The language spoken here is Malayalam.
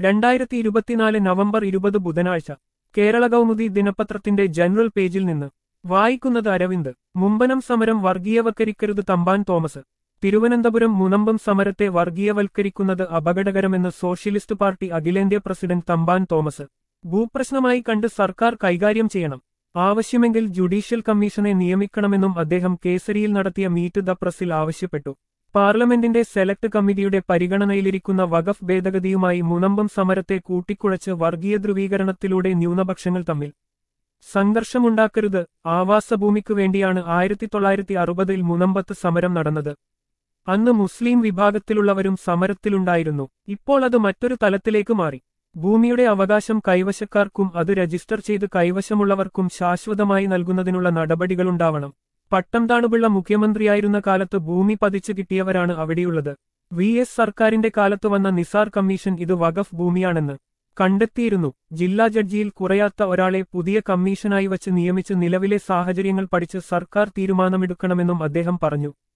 രണ്ടായിരത്തി ഇരുപത്തിനാല് നവംബർ ഇരുപത് ബുധനാഴ്ച കേരള കൗമുദി ദിനപത്രത്തിന്റെ ജനറൽ പേജിൽ നിന്ന് വായിക്കുന്നത് അരവിന്ദ് മുമ്പനം സമരം വർഗീയവൽക്കരിക്കരുത് തമ്പാൻ തോമസ് തിരുവനന്തപുരം മുനമ്പം സമരത്തെ വർഗീയവൽക്കരിക്കുന്നത് അപകടകരമെന്ന് സോഷ്യലിസ്റ്റ് പാർട്ടി അഖിലേന്ത്യാ പ്രസിഡന്റ് തമ്പാൻ തോമസ് ഭൂപ്രശ്നമായി കണ്ട് സർക്കാർ കൈകാര്യം ചെയ്യണം ആവശ്യമെങ്കിൽ ജുഡീഷ്യൽ കമ്മീഷനെ നിയമിക്കണമെന്നും അദ്ദേഹം കേസരിയിൽ നടത്തിയ മീറ്റ് ദ പ്രസിൽ ആവശ്യപ്പെട്ടു പാർലമെന്റിന്റെ സെലക്ട് കമ്മിറ്റിയുടെ പരിഗണനയിലിരിക്കുന്ന വഖഫ് ഭേദഗതിയുമായി മുനമ്പം സമരത്തെ കൂട്ടിക്കുഴച്ച് വർഗീയ ധ്രുവീകരണത്തിലൂടെ ന്യൂനപക്ഷങ്ങൾ തമ്മിൽ സംഘർഷമുണ്ടാക്കരുത് ആവാസഭൂമിക്കു വേണ്ടിയാണ് ആയിരത്തി തൊള്ളായിരത്തി അറുപതിൽ മുനമ്പത്ത് സമരം നടന്നത് അന്ന് മുസ്ലിം വിഭാഗത്തിലുള്ളവരും സമരത്തിലുണ്ടായിരുന്നു ഇപ്പോൾ അത് മറ്റൊരു തലത്തിലേക്ക് മാറി ഭൂമിയുടെ അവകാശം കൈവശക്കാർക്കും അത് രജിസ്റ്റർ ചെയ്ത് കൈവശമുള്ളവർക്കും ശാശ്വതമായി നൽകുന്നതിനുള്ള നടപടികളുണ്ടാവണം പട്ടം താണുപിള്ള മുഖ്യമന്ത്രിയായിരുന്ന കാലത്ത് ഭൂമി പതിച്ചു കിട്ടിയവരാണ് അവിടെയുള്ളത് വി എസ് സർക്കാരിന്റെ കാലത്ത് വന്ന നിസാർ കമ്മീഷൻ ഇത് വഖഫ് ഭൂമിയാണെന്ന് കണ്ടെത്തിയിരുന്നു ജില്ലാ ജഡ്ജിയിൽ കുറയാത്ത ഒരാളെ പുതിയ കമ്മീഷനായി വച്ച് നിയമിച്ച് നിലവിലെ സാഹചര്യങ്ങൾ പഠിച്ച് സർക്കാർ തീരുമാനമെടുക്കണമെന്നും അദ്ദേഹം പറഞ്ഞു